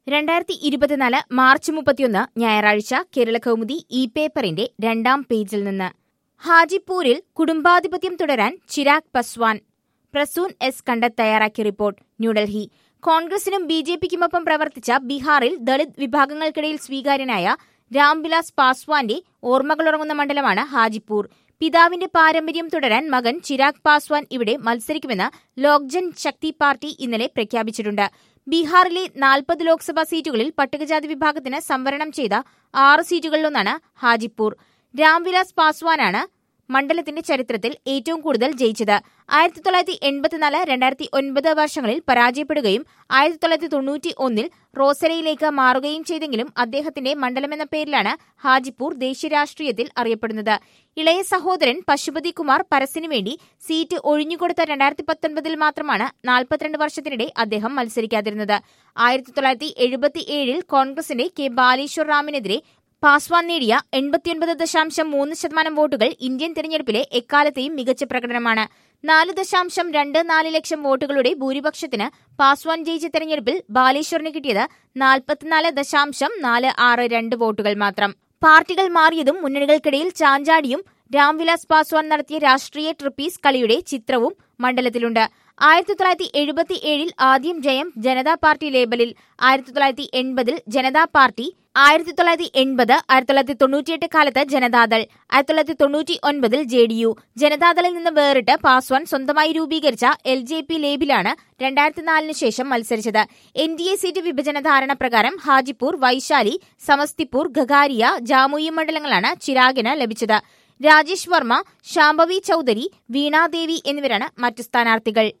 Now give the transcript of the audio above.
രണ്ടായിരത്തി ഇരുപത്തിനാല് മാർച്ച് മുപ്പത്തിയൊന്ന് ഞായറാഴ്ച കേരള കൗമുദി ഇ പേപ്പറിന്റെ രണ്ടാം പേജിൽ നിന്ന് ഹാജിപ്പൂരിൽ കുടുംബാധിപത്യം തുടരാൻ ചിരാഗ് പസ്വാൻ പ്രസൂൻ എസ് കണ്ടത് തയ്യാറാക്കിയ റിപ്പോർട്ട് ന്യൂഡൽഹി കോൺഗ്രസിനും ബി ജെ പിക്കുമൊപ്പം പ്രവർത്തിച്ച ബീഹാറിൽ ദളിത് വിഭാഗങ്ങൾക്കിടയിൽ സ്വീകാര്യനായ രാംവിലാസ് പാസ്വാന്റെ ഓർമ്മകളുറങ്ങുന്ന മണ്ഡലമാണ് ഹാജിപ്പൂർ പിതാവിന്റെ പാരമ്പര്യം തുടരാൻ മകൻ ചിരാഗ് പാസ്വാൻ ഇവിടെ മത്സരിക്കുമെന്ന് ലോക്ജൻ ശക്തി പാർട്ടി ഇന്നലെ പ്രഖ്യാപിച്ചിട്ടുണ്ട് ബീഹാറിലെ നാൽപ്പത് ലോക്സഭാ സീറ്റുകളിൽ പട്ടികജാതി വിഭാഗത്തിന് സംവരണം ചെയ്ത ആറ് സീറ്റുകളിലൊന്നാണ് ഹാജിപ്പൂർ രാംവിലാസ് പാസ്വാനാണ് മണ്ഡലത്തിന്റെ ചരിത്രത്തിൽ ഏറ്റവും കൂടുതൽ ജയിച്ചത് ആയിരത്തി തൊള്ളായിരത്തി എൺപത്തിനാല് രണ്ടായിരത്തി ഒൻപത് വർഷങ്ങളിൽ പരാജയപ്പെടുകയും ആയിരത്തി തൊള്ളായിരത്തി തൊണ്ണൂറ്റി ഒന്നിൽ റോസരയിലേക്ക് മാറുകയും ചെയ്തെങ്കിലും അദ്ദേഹത്തിന്റെ മണ്ഡലമെന്ന പേരിലാണ് ഹാജിപ്പൂർ ദേശീയ രാഷ്ട്രീയത്തിൽ അറിയപ്പെടുന്നത് ഇളയ സഹോദരൻ പശുപതി കുമാർ പരസിനു വേണ്ടി സീറ്റ് ഒഴിഞ്ഞുകൊടുത്ത രണ്ടായിരത്തി പത്തൊൻപതിൽ മാത്രമാണ് നാൽപ്പത്തിരണ്ട് വർഷത്തിനിടെ അദ്ദേഹം മത്സരിക്കാതിരുന്നത് ആയിരത്തി തൊള്ളായിരത്തി എഴുപത്തിയേഴിൽ കോൺഗ്രസിന്റെ കെ ബാലേശ്വർ റാമിനെതിരെ പാസ്വാൻ നേടിയ എൺപത്തിയൊൻപത് ദശാംശം മൂന്ന് ശതമാനം വോട്ടുകൾ ഇന്ത്യൻ തെരഞ്ഞെടുപ്പിലെ എക്കാലത്തെയും മികച്ച പ്രകടനമാണ് നാല് ദശാംശം രണ്ട് നാല് ലക്ഷം വോട്ടുകളുടെ ഭൂരിപക്ഷത്തിന് പാസ്വാൻ ജയിച്ച തെരഞ്ഞെടുപ്പിൽ ബാലേശ്വറിന് കിട്ടിയത് നാൽപ്പത്തിനാല് ദശാംശം നാല് ആറ് രണ്ട് വോട്ടുകൾ മാത്രം പാർട്ടികൾ മാറിയതും മുന്നണികൾക്കിടയിൽ ചാഞ്ചാടിയും രാംവിലാസ് പാസ്വാൻ നടത്തിയ രാഷ്ട്രീയ ട്രിപ്പീസ് കളിയുടെ ചിത്രവും മണ്ഡലത്തിലുണ്ട് ആയിരത്തി തൊള്ളായിരത്തി എഴുപത്തി ഏഴിൽ ആദ്യം ജയം ജനതാ പാർട്ടി ലേബലിൽ ആയിരത്തി തൊള്ളായിരത്തി എൺപതിൽ ജനതാ പാർട്ടി ആയിരത്തി തൊള്ളായിരത്തി എൺപത് ആയിരത്തി തൊള്ളായിരത്തി തൊണ്ണൂറ്റിയെട്ട് കാലത്ത് ജനതാദൾ ആയിരത്തി തൊള്ളായിരത്തി തൊണ്ണൂറ്റി ഒൻപതിൽ ജെ ഡി യു ജനതാദളിൽ നിന്ന് വേറിട്ട് പാസ്വാൻ സ്വന്തമായി രൂപീകരിച്ച എൽ ജെ പി ലേബിലാണ് രണ്ടായിരത്തി നാലിന് ശേഷം മത്സരിച്ചത് എൻ ഡി എ സീറ്റ് വിഭജന ധാരണ പ്രകാരം ഹാജിപ്പൂർ വൈശാലി സമസ്തിപൂർ ഖഗാരിയ ജാമുയി മണ്ഡലങ്ങളാണ് ചിരാഗിന് ലഭിച്ചത് രാജേഷ് വർമ്മ ശാംഭവി ചൌധരി വീണാദേവി എന്നിവരാണ് മറ്റു സ്ഥാനാർത്ഥികൾ